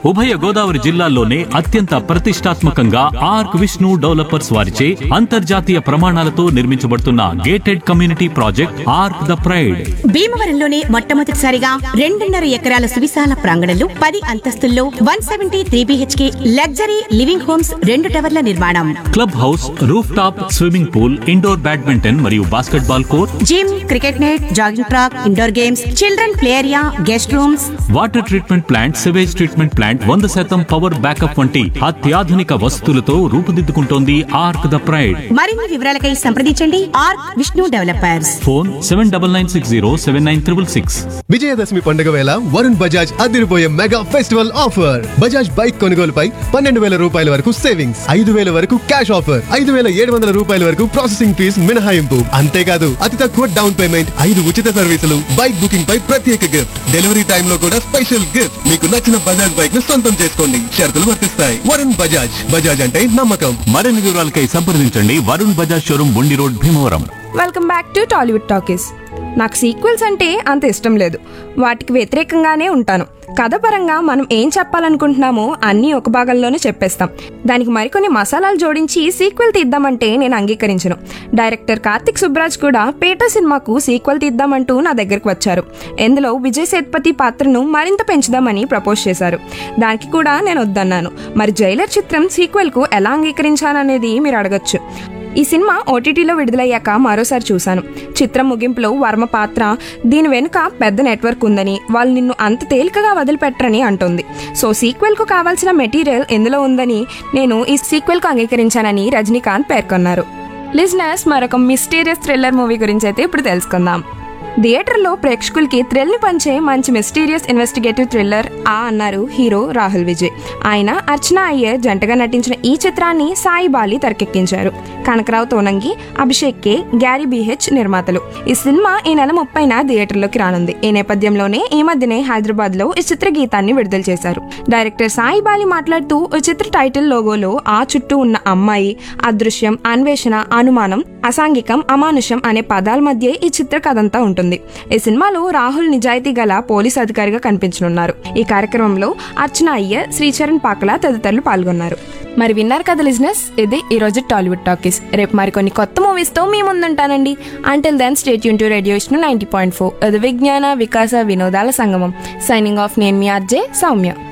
ఉభయ గోదావరి జిల్లాల్లోనే అత్యంత ప్రతిష్టాత్మకంగా ఆర్క్ విష్ణు డెవలపర్స్ వారిచే అంతర్జాతీయ ప్రమాణాలతో నిర్మించబడుతున్న gated community project arc the pride భీమవరంలోనే మొట్టమొదటిసారిగా రెండున్నర ఎకరాల సువిశాల ప్రాంగణంలో పది అంతస్తుల్లో one seventy three BHK luxury living homes రెండు టవర్ల నిర్మాణం club house roof top swimming pool indoor badminton మరియు basketball court gym cricket net jogging track indoor games children play area guest rooms water treatment plant sewage treatment plant వంద శాతం power backup వంటి అత్యాధునిక వసతులతో రూపుదిద్దుకుంటోంది arc the pride మరిన్ని వివరాలకై సంప్రదించండి R Vishnu developers phone seven double nine six zero seven nine triple six Vijayadashami పండుగ వేళ వరుణ్ బజాజ్ అదిరిపోయే mega festival offer Bajaj bike కొనుగోలుపై పన్నెండు వేల రూపాయల వరకు సేవింగ్స్ ఐదు వేల వరకు క్యాష్ ఆఫర్ ఐదు వేల ఏడు వందల రూపాయల వరకు ప్రాసెసింగ్ ఫీజ్ మినహాయింపు అంతేకాదు అతి తక్కువ డౌన్ పేమెంట్ ఐదు ఉచిత సర్వీసులు బైక్ బుకింగ్ పై ప్రత్యేక గిఫ్ట్ డెలివరీ టైమ్ లో కూడా స్పెషల్ గిఫ్ట్ మీకు నచ్చిన బజాజ్ బైక్ ను సొంతం చేసుకోండి షరతులు వర్తిస్తాయి వరుణ్ బజాజ్ బజాజ్ అంటే నమ్మకం మరిన్ని వివరాలకై సంప్రదించండి Varun Bajaj showroom Bundi road Bhimavaram welcome back to Tollywood talkies నాకు సీక్వెల్స్ అంటే అంత ఇష్టం లేదు వాటికి వ్యతిరేకంగానే ఉంటాను కథ పరంగా మనం ఏం చెప్పాలనుకుంటున్నామో అన్నీ ఒక భాగంలోనే చెప్పేస్తాం దానికి మరికొన్ని మసాలాలు జోడించి సీక్వెల్ తీద్దామంటే నేను అంగీకరించను డైరెక్టర్ కార్తిక్ సుబ్రాజ్ కూడా పేట సినిమాకు సీక్వెల్ తీద్దామంటూ నా దగ్గరకు వచ్చారు ఇందులో విజయ్ సేతుపతి పాత్రను మరింత పెంచుదామని ప్రపోజ్ చేశారు దానికి కూడా నేను వద్దన్నాను మరి జైలర్ చిత్రం సీక్వెల్కు ఎలా అంగీకరించాననేది మీరు అడగచ్చు ఈ సినిమా ఓటీటీలో విడుదలయ్యాక మరోసారి చూశాను చిత్రం ముగింపులో వర్మ పాత్ర దీని వెనుక పెద్ద నెట్వర్క్ ఉందని వాళ్ళు నిన్ను అంత తేలికగా వదిలిపెట్టరని అంటుంది సో సీక్వెల్కు కావాల్సిన మెటీరియల్ ఎందులో ఉందని నేను ఈ సీక్వెల్కు అంగీకరించానని రజనీకాంత్ పేర్కొన్నారు లిజినర్స్ మరొక మిస్టీరియస్ థ్రిల్లర్ మూవీ గురించి అయితే ఇప్పుడు తెలుసుకుందాం థియేటర్లో ప్రేక్షకులకి థ్రిల్ ని పంచే మంచి మిస్టీరియస్ ఇన్వెస్టిగేటివ్ థ్రిల్లర్ ఆ అన్నారు హీరో రాహుల్ విజయ్ ఆయన అర్చన అయ్యర్ జంటగా నటించిన ఈ చిత్రాన్ని సాయి బాలి తెరకెక్కించారు Kanakarao Thonangi Abhishek K Gary B H నిర్మాతలు ఈ సినిమా ఈ నెల ముప్పైన థియేటర్లోకి రానుంది ఈ నేపథ్యంలోనే ఈ మధ్యనే హైదరాబాద్ లో ఈ చిత్ర గీతాన్ని విడుదల చేశారు డైరెక్టర్ సాయి బాలి మాట్లాడుతూ ఈ చిత్ర టైటిల్ లోగోలో ఆ చుట్టూ ఉన్న అమ్మాయి అదృశ్యం అన్వేషణ అనుమానం అసాంఘికం అమానుషం అనే పదాల మధ్య ఈ చిత్ర కథంతా ఉంటుంది ఈ సినిమాలో రాహుల్ నిజాయితీ గల పోలీస్ అధికారిగా కనిపించనున్నారు ఈ కార్యక్రమంలో అర్చన అయ్యర్ శ్రీచరణ్ పాకల తదితరులు పాల్గొన్నారు మరి విన్నారు కదా లిజినెస్ ఇది ఈ రోజు టాలీవుడ్ టాకీస్ రేపు మరికొన్ని కొత్త మూవీస్ తో మీ ముందుంటానండి అంటిల్ దెన్ స్టేట్ యూన్ to radio ninety point four అది విజ్ఞాన వికాస వినోదాల సంగమం సైనింగ్ ఆఫ్ నేను మీ అర్జే సౌమ్య